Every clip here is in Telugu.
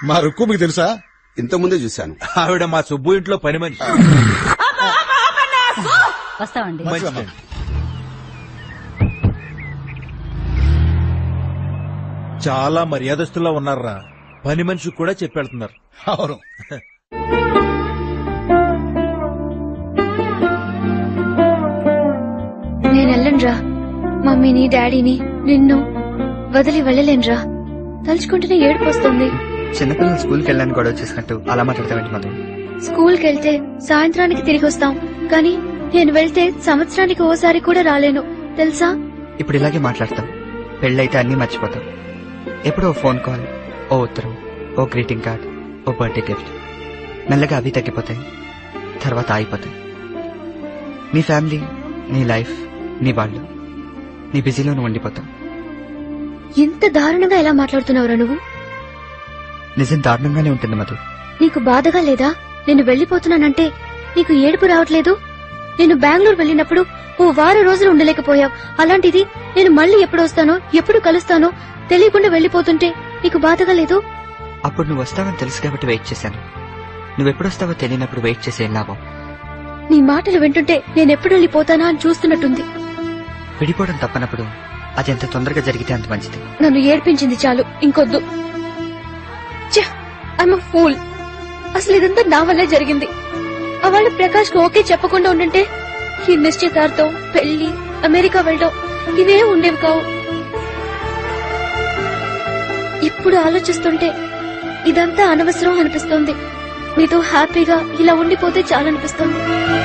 మా రుక్కు మీకు తెలుసా ఇంతకుముందే చూశాను ఆవిడ మా సుబ్బు ఇంట్లో పని మనిషి వస్తామండి మంచిదండి చాలా మర్యాదస్తులా ఉన్నారా పని మనిషికి కూడా చెప్పెళ్తున్నారు అవును నేను వెళ్ళనురా మమ్మీని డాడీని నిన్ను వదిలి వెళ్ళలేనురా తలుచుకుంటేనే ఏడుపు వస్తుంది చిన్నపిల్లలు స్కూల్కి వెళ్ళాలని గొడవ చేసినట్టు అలా మాట్లాడతామేంటి మధు స్కూల్కి వెళ్తే సాయంత్రానికి తిరిగి వస్తాం కానీ నేను వెళ్తే సంవత్సరానికి ఓసారి కూడా రాలేను తెలుసా ఇప్పుడు ఇలాగే మాట్లాడతాం పెళ్ళైతే అన్నీ మర్చిపోతాం ఎప్పుడో ఓ ఫోన్ కాల్ ఓ ఉత్తరం ఓ గ్రీటింగ్ కార్డ్ ఓ బర్త్డే గిఫ్ట్ మెల్లగా అవి తగ్గిపోతాయి తర్వాత ఆగిపోతాయి నీ ఫ్యామిలీ నీ లైఫ్ నీ వాళ్ళు నీ బిజీలో నువ్వు ఉండిపోతావు ఇంత దారుణంగా ఎలా మాట్లాడుతున్నావురా నువ్వు నిజం దారుణంగానే ఉంటుంది మధు నీకు బాధగా లేదా నేను వెళ్లిపోతున్నానంటే నీకు ఏడుపు రావట్లేదు నేను బెంగళూరు వెళ్ళినప్పుడు ఓ వారం రోజులు ఉండలేకపోయావు అలాంటిది నేను మళ్ళీ ఎప్పుడు వస్తానో ఎప్పుడు కలుస్తానో తెలియకుండా వెళ్లిపోతుంటే నీకు బాధగా లేదు అప్పుడు నువ్వు వస్తావని తెలుసు కాబట్టి వెయిట్ చేశాను నువ్వెప్పుడు వస్తావో తెలియనప్పుడు వెయిట్ చేసే ఏం లాభం నీ మాటలు వింటుంటే నేను ఎప్పుడు వెళ్ళిపోతానా అని చూస్తున్నట్టుంది విడిపోవడం తప్పనప్పుడు అది ఎంత తొందరగా జరిగితే అంత మంచిది నన్ను ఏడ్పించింది చాలు ఇంకొద్దు ఐమ్ ఫూల్ అసలు ఇదంతా నా వల్లే జరిగింది అవాళ్ళు ప్రకాష్ కు ఓకే చెప్పకుండా ఉండంటే ఈ నిశ్చితార్థం పెళ్లి అమెరికా వెళ్ళడం ఇవే ఉండేవి కావు ఇప్పుడు ఆలోచిస్తుంటే ఇదంతా అనవసరం అనిపిస్తోంది మీతో హ్యాపీగా ఇలా ఉండిపోతే చాలనిపిస్తుంది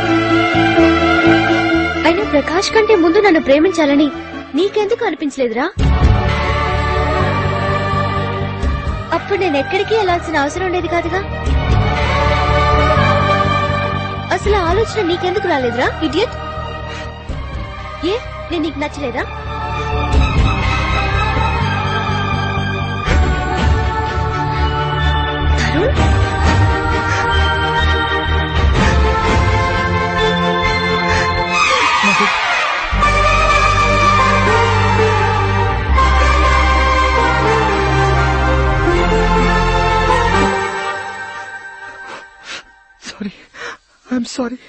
అయినా ప్రకాష్ కంటే ముందు నన్ను ప్రేమించాలని నీకెందుకు అనిపించలేదురా అప్పుడు నేను ఎక్కడికి వెళ్లాల్సిన అవసరం ఉండేది కాదుగా అసలు ఆ ఆలోచన నీకెందుకు రాలేదురా ఇడియట్ ఏ నేను నీకు నచ్చలేదా Tarun sorry I'm sorry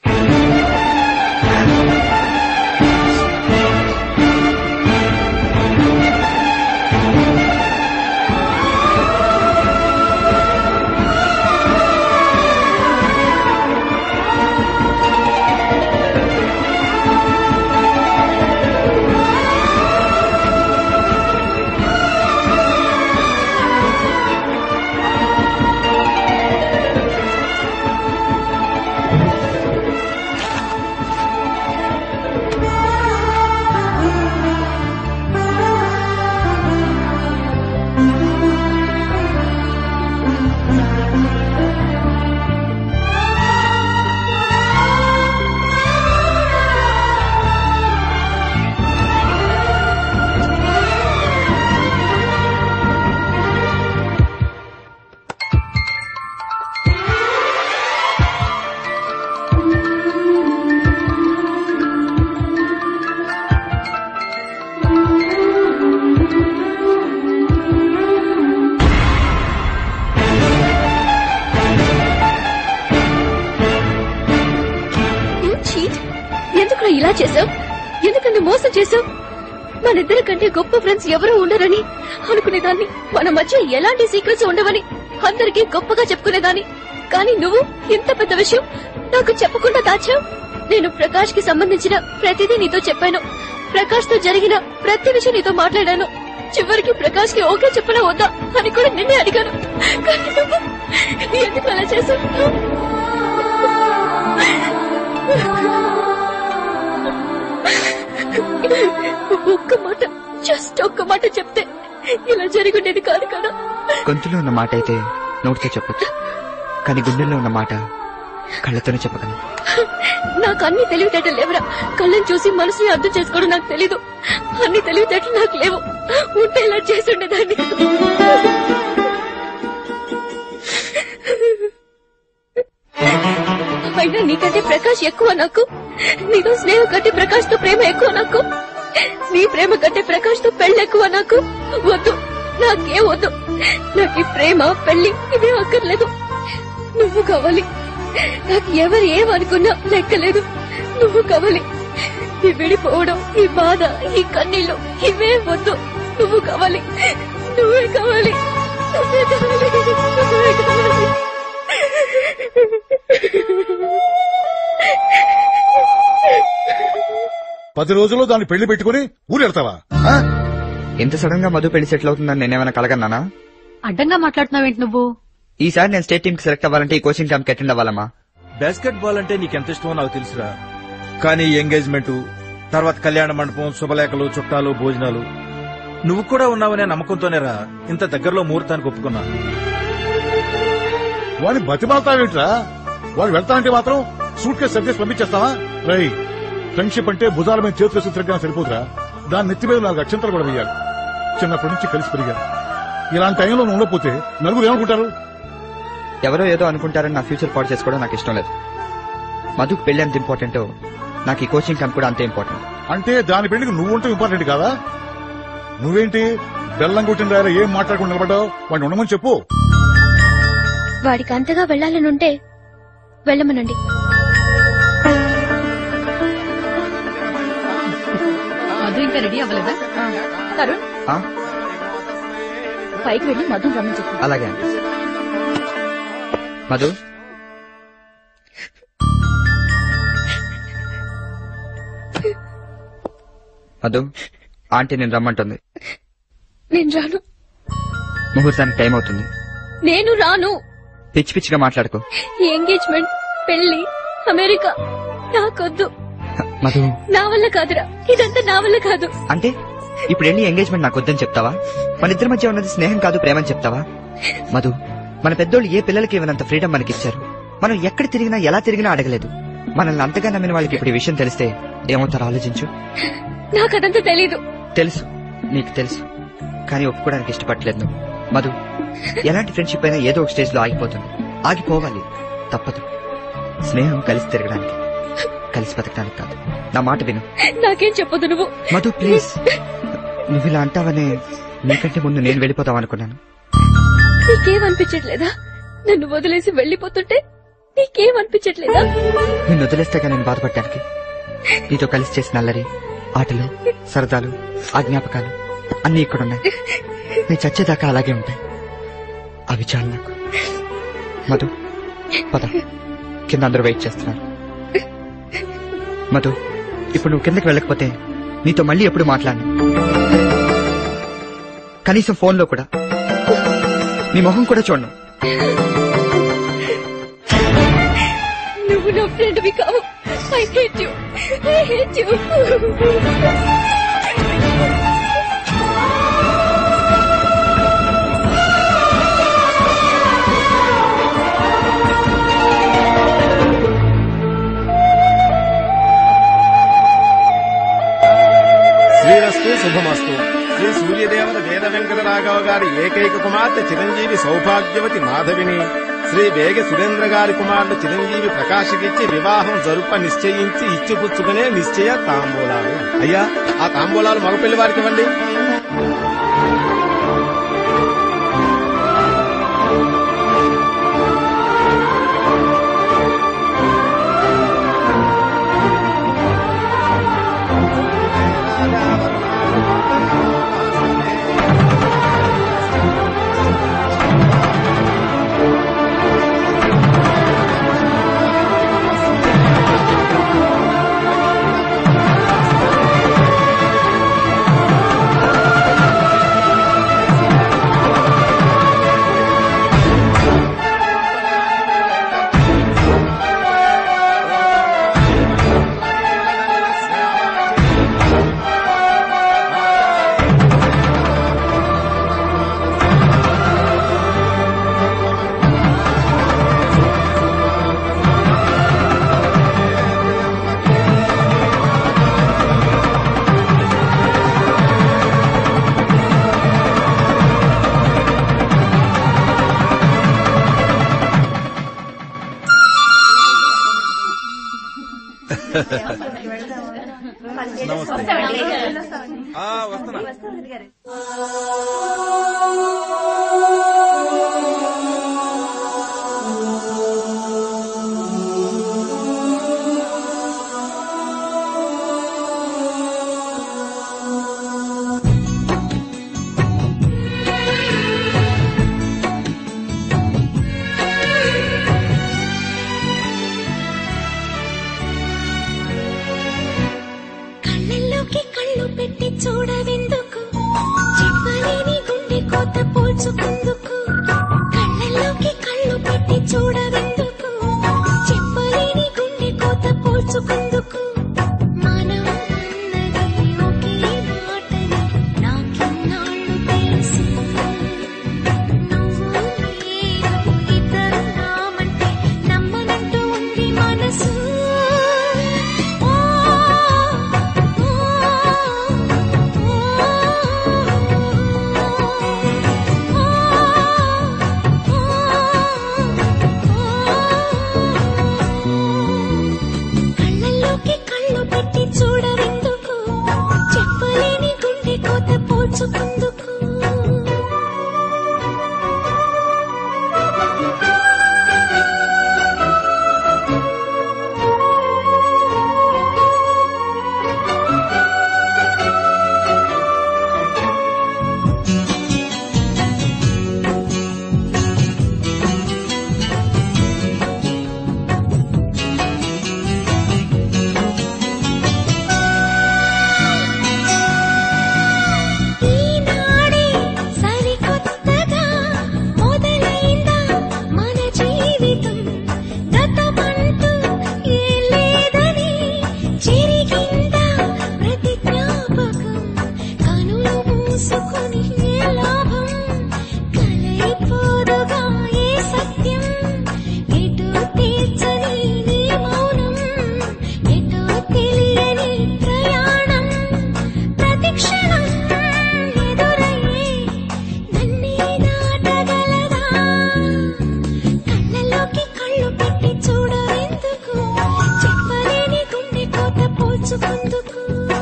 You cheat? ఎందుకు నువ్వు ఇలా చేసావు ఎందుకంటే మోసం చేసావు మన ఇద్దరి కంటే గొప్ప ఫ్రెండ్స్ ఎవరూ ఉండరని అనుకునేదాన్ని మన మధ్య ఎలాంటి సీక్రెట్స్ ఉండవని అందరికీ గొప్పగా చెప్పుకునేదాన్ని కానీ నువ్వు ఇంత పెద్ద విషయం నాకు చెప్పకుండా దాచావు నేను ప్రకాష్ కి సంబంధించిన ప్రతిదీ నీతో చెప్పాను ప్రకాష్ తో జరిగిన ప్రతి విషయం నీతో మాట్లాడాను చివరికి ప్రకాష్ కి ఓకే చెప్పనా వద్దా అని కూడా నిన్నే అడిగాను కానీ నువ్వు ఎందుకు అలా చేసావు ఒక్క మాట జస్ట్ ఒక్క మాట చెప్తే ఇలా జరుగుండేది కాదు కదా గొంతులో ఉన్న మాట అయితే నోటితో చెప్పొచ్చు కానీ గుండెల్లో ఉన్న మాట కళ్ళతోనే చెప్పగలను నాకు అన్ని తెలివితేటలు లేవురా కళ్ళని చూసి మనసుని అర్థం చేసుకోవడం నాకు తెలీదు అన్ని తెలివితేటలు నాకు లేవు ఉంటే ఇలా చేసి ఉండేదాన్ని అయినా నీకంటే ప్రకాష్ ఎక్కువ నాకు నీతో స్నేహం కంటే ప్రకాష్ తో ప్రేమ ఎక్కువ నాకు నీ ప్రేమ కంటే ప్రకాష్ తో పెళ్ళి ఎక్కువ నాకు వద్దు నాకే వద్దు నాకు ఈ ప్రేమ పెళ్లి ఇవే అక్కర్లేదు నువ్వు కావాలి నాకు ఎవరు ఏమనుకున్నా లెక్కలేదు నువ్వు కావాలి ఈ విడిపోవడం ఈ బాధ ఈ కన్నీళ్లు ఇవే వద్దు నువ్వు కావాలి నువ్వే కావాలి నువ్వే కావాలి నువ్వే కావాలి పది రోజుల్లో దాన్ని పెళ్లి పెట్టుకుని ఊరెళ్తావా ఆ? ఎంత సడన్ గా మధు పెళ్లి సెటిల్ అవుతుందని నేనేమైనా కలగన్నానా అడ్డంగా మాట్లాడుతున్నావేంటి నువ్వు ఈసారి నేను స్టేట్ టీమ్ కి సెలెక్ట్ అవ్వాలంటే ఈ కోచింగ్ క్యాంప్ అటెండ్ అవ్వాలమ్మా బాస్కెట్ బాల్ అంటే నీకెంత ఇష్టమో నాకు తెలుసురా కానీ ఎంగేజ్మెంట్ తర్వాత కళ్యాణ మండపం శుభలేఖలు చుట్టాలు భోజనాలు నువ్వు కూడా ఉన్నావనే నమ్మకంతోనేరా ఇంత దగ్గరలో ముహూర్తానికి ఒప్పుకున్నా వాడిని బతిమాలతావేంట్రా వాడు వెళ్తానంటే మాత్రం సూట్ కేసు సర్దేసి పంపించేస్తావా రై ఫ్రెండ్షిప్ అంటే భుజాల మీద చేతులు వేసి తిరగడం సరిపోతురా దాని నెత్తి మీద నాలుగు అక్షంతలు కూడా వేయాలి చిన్నప్పటి నుంచి కలిసి పెరిగారు ఇలాంటి టైంలో నువ్వు ఉండకపోతే నలుగురు ఏమనుకుంటారు ఎవరో ఏదో అనుకుంటారని నా ఫ్యూచర్ పాడు చేసుకోవడం నాకు ఇష్టం లేదు మధుకు పెళ్లి ఎంత ఇంపార్టెంటో నాకు ఈ కోచింగ్ క్యాంప్ కూడా అంతే ఇంపార్టెంట్ అంటే దాని పెళ్లికి నువ్వు ఉంటే ఇంపార్టెంట్ కాదా నువ్వేంటి బెల్లం కొట్టిన రాయరా ఏం మాట్లాడకుండా నిలబడ్డావు వాడిని ఉండమని చెప్పు వాడికి అంతగా వెళ్లాలనుంటే వెళ్ళమనండి మధు ఇంకా రెడీ అవ్వలేదా తరుణ్ ఆ? పైకి వెళ్ళి మధు రమ్మని చెప్పు అలాగే అండి మధు మధు ఆంటీ నేను రమ్మంటుంది నేను రాను ముహూర్తానికి టైం అవుతుంది నేను రాను పిచ్చి పిచ్చిగా మాట్లాడుకో ఈ ఎంగేజ్మెంట్ పెళ్లి అమెరికా నాకొద్దు మధు నా వల్ల కాదురా ఇదంతా నా వల్ల కాదు అంటే ఇప్పుడు వెళ్ళి ఎంగేజ్మెంట్ నాకు వద్దని చెప్తావా మన ఇద్దరి మధ్య ఉన్నది స్నేహం కాదు ప్రేమని చెప్తావా మధు మన పెద్దోళ్ళు ఏ పిల్లలకి ఇవ్వనంత ఫ్రీడమ్ మనకిచ్చారు మనం ఎక్కడ తిరిగినా ఎలా తిరిగినా అడగలేదు మనల్ని అంతగా నమ్మిన వాళ్ళకి ఇప్పుడు ఈ విషయం తెలిస్తే ఏమవుతారో ఆలోచించు నాకదంతా తెలీదు తెలుసు నీకు తెలుసు కానీ ఒప్పుకోవడానికి ఇష్టపడలేదు నువ్వు మధు ఎలాంటి ఫ్రెండ్షిప్ అయినా ఏదో ఒక స్టేజ్ లో ఆగిపోతుంది ఆగిపోవాలి తప్పదు స్నేహం కలిసి తిరగడానికి కలిసి బతకడానికి కాదు నా మాట విను నాకేం చెప్పొద్దు నువ్వు మధు ప్లీజ్ నువ్వు ఇలా అంటావనే నీకంటే ముందు నేను వెళ్ళిపోతాం అనుకున్నాను నీకేమనిపించట్లేదా నన్ను వదిలేసి వెళ్ళిపోతుంటే నీకేమనిపించట్లేదా నిన్ను వదిలేస్తాగా నేను బాధపడడానికి నీతో కలిసి చేసిన అల్లరి ఆటలు సరదాలు ఆ జ్ఞాపకాలు అన్ని ఇక్కడున్నాయి నీ చచ్చేదాకా అలాగే ఉంటాయి అవి చాలు నాకు మధు పద కింద అందరూ వెయిట్ చేస్తున్నారు మధు ఇప్పుడు నువ్వు కిందకి వెళ్ళకపోతే నీతో మళ్ళీ ఎప్పుడు మాట్లాడను కనీసం ఫోన్లో కూడా నీ మొహం కూడా చూడను నువ్వు నా ఫ్రెండ్వి కావు I hate you I hate you Srirastu Subhamastu Sri Suryadevara వేద వెంకట రాఘవ గారి ఏకైక కుమార్తె చిరంజీవి సౌభాగ్యవతి మాధవిని శ్రీ వేగ సురేంద్ర గారి కుమారుడు చిరంజీవి ప్రకాశకిచ్చి వివాహం జరుప నిశ్చయించి ఇచ్చిపుచ్చుకునే నిశ్చయ తాంబూలాలు అయ్యా ఆ తాంబూలాలు మగపిల్లి వారికి ఇవ్వండి ఆ, వస్తున్నా చూడవెందుకు చెప్పలేని గుండె కోత పోల్చుకుందుకు మనం అన్నది ఒకే మాటని నాకిన్నాళ్ళు తెలుసు నువ్వు నేను ఇద్దరున్నామంటే నమ్మనంటూ ఉంది మనసు ఓ కళ్ళల్లోకి కళ్ళు పెట్టి చూడవెందుకు చెప్పలేని గుండె కోత పోల్చుకుందుకు ఈనాడే సరికొత్తగా మొదలైందా మన జీవితం గతమంటూ ఏ లేదని చెరిగిందా ప్రతి జ్ఞాపకం కనులు మూసుకొని ఏ లాభం కలైపోదుగా ఏ సత్యం ఎటు తీర్చని నీ మౌనం ఎటో తెలియని ప్రయాణం ప్రతిక్షణం ఎదురయ్యే నన్నే దాటగలదా కళ్ళలోకి కళ్ళు పెట్టి చూడవెందుకు చెప్పలేని గుండె కోత పోల్చుకుందుకు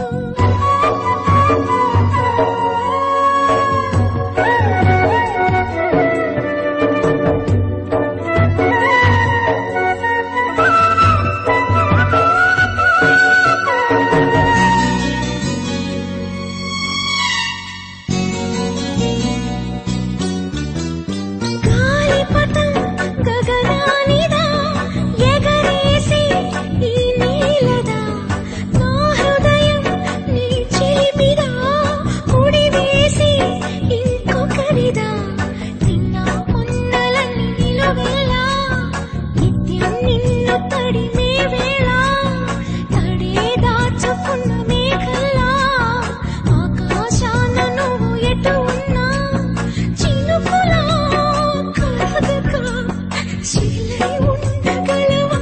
గాలిపటం గగనానిదా ఎగరేసి ఈ నీలదా నా హృదయం నీ చిలిమిదా ఉడివేసి ఇంకొకరిదా నిన్న మొన్నలన్నీ నిలువెల్లా నిత్యం నిన్ను తడిమే వేళ తడే దాచుకున్న మేఘల్లా ఆకాశాన నువ్వు ఎటు ఉన్నా చినుకులా కలదుగా శిలై ఉండగలవా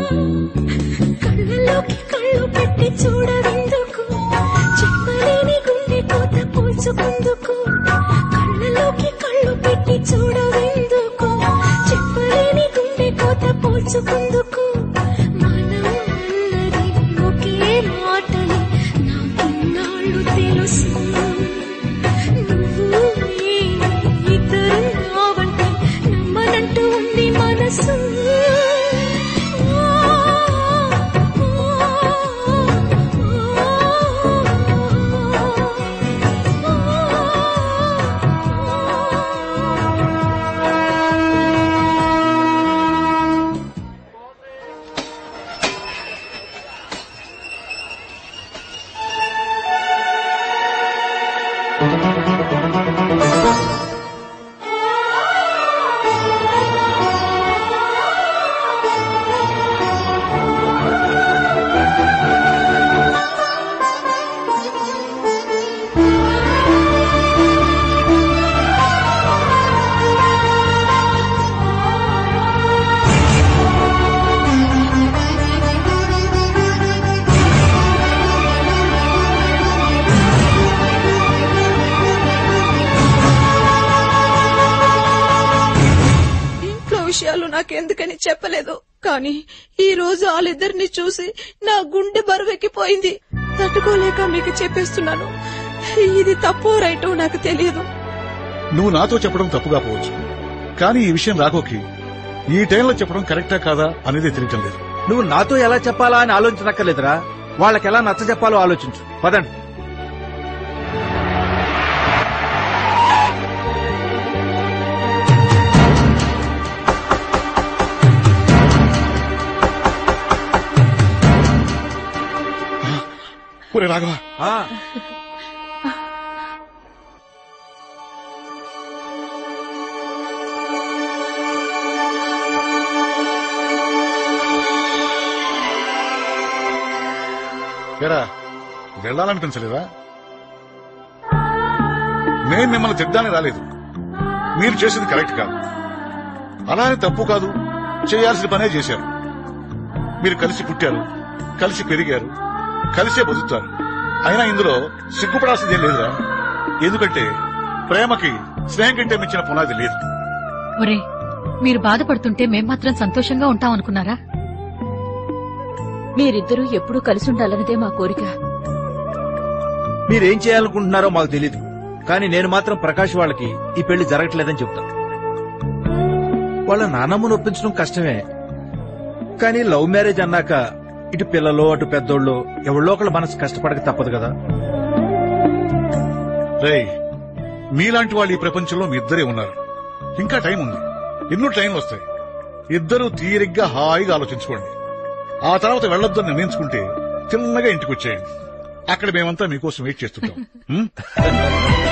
కళ్ళలోకి కళ్ళు పెట్టి చూడవెందుకు చెప్పలేని గుండె కోత పోల్చుకుందుకు కళ్ళలోకి కళ్ళు పెట్టి చూడవెందుకు చెప్పలేని గుండె కోత పోల్చుకుందుకు మనం అన్నది ఒకే మాటని నాకిన్నాళ్ళు తెలుసు నువ్వు నేను ఇద్దరున్నావంటే నమ్మనంటూ ఉంది మనసు ఇంట్లో విషయాలు నాకెందుకని చెప్పలేదు కానీ ఈ రోజు వాళ్ళిద్దరిని చూసి నా గుండె బరువెక్కిపోయింది తట్టుకోలేక మీకు చెప్పేస్తున్నాను ఇది తప్పు రైటో నాకు తెలియదు నువ్వు నాతో చెప్పడం తప్పుగా పోవచ్చు కానీ ఈ విషయం రాఘోకి ఈ టైంలో చెప్పడం కరెక్టా కాదా అనేది తెలియటం లేదు నువ్వు నాతో ఎలా చెప్పాలా అని ఆలోచించనక్కర్లేదురా వాళ్ళకి ఎలా నచ్చ చెప్పాలో ఆలోచించు పదండి ఒరే రాఘవ ఆ, ఎరా వెళ్ళాలనిపించలేదా నేను మిమ్మల్ని తిడ్డానికి రాలేదు మీరు చేసింది కరెక్ట్ కాదు అలానే తప్పు కాదు చేయాల్సిన పనే చేశారు మీరు కలిసి పుట్టారు కలిసి పెరిగారు కలిసే బతుకుతారు అయినా ఇందులో సిగ్గుపడాల్సిందేం లేదురా ఎందుకంటే ప్రేమకి స్నేహం కంటే మించిన పునాది లేదు ఒరే మీరు బాధపడుతుంటే మేం మాత్రం సంతోషంగా ఉంటాం అనుకున్నారా మీరిద్దరూ ఎప్పుడూ కలిసి ఉండాలన్నదే మా కోరిక మీరేం చేయాలనుకుంటున్నారో మాకు తెలీదు కానీ నేను మాత్రం ప్రకాష్ వాళ్ళకి ఈ పెళ్లి జరగట్లేదని చెప్తా వాళ్ళ నాన్నమ్మను ఒప్పించడం కష్టమే కానీ లవ్ మ్యారేజ్ అన్నాక ఇటు పిల్లలు అటు పెద్దోళ్ళు ఎవళ్ళో ఒకళ్ళ మనసు కష్టపడక తప్పదు కదా రేయ్ మీలాంటి వాళ్ళు ఈ ప్రపంచంలో మీ ఇద్దరే ఉన్నారు ఇంకా టైం ఉంది ఎన్నో టైంలు వస్తాయి ఇద్దరూ తీరిగ్గా హాయిగా ఆలోచించుకోండి ఆ తర్వాత వెళ్ళొద్దని నిర్ణయించుకుంటే చిన్నగా ఇంటికి వచ్చేయండి అక్కడ మేమంతా మీకోసం వెయిట్ చేస్తుంటాం ఉం?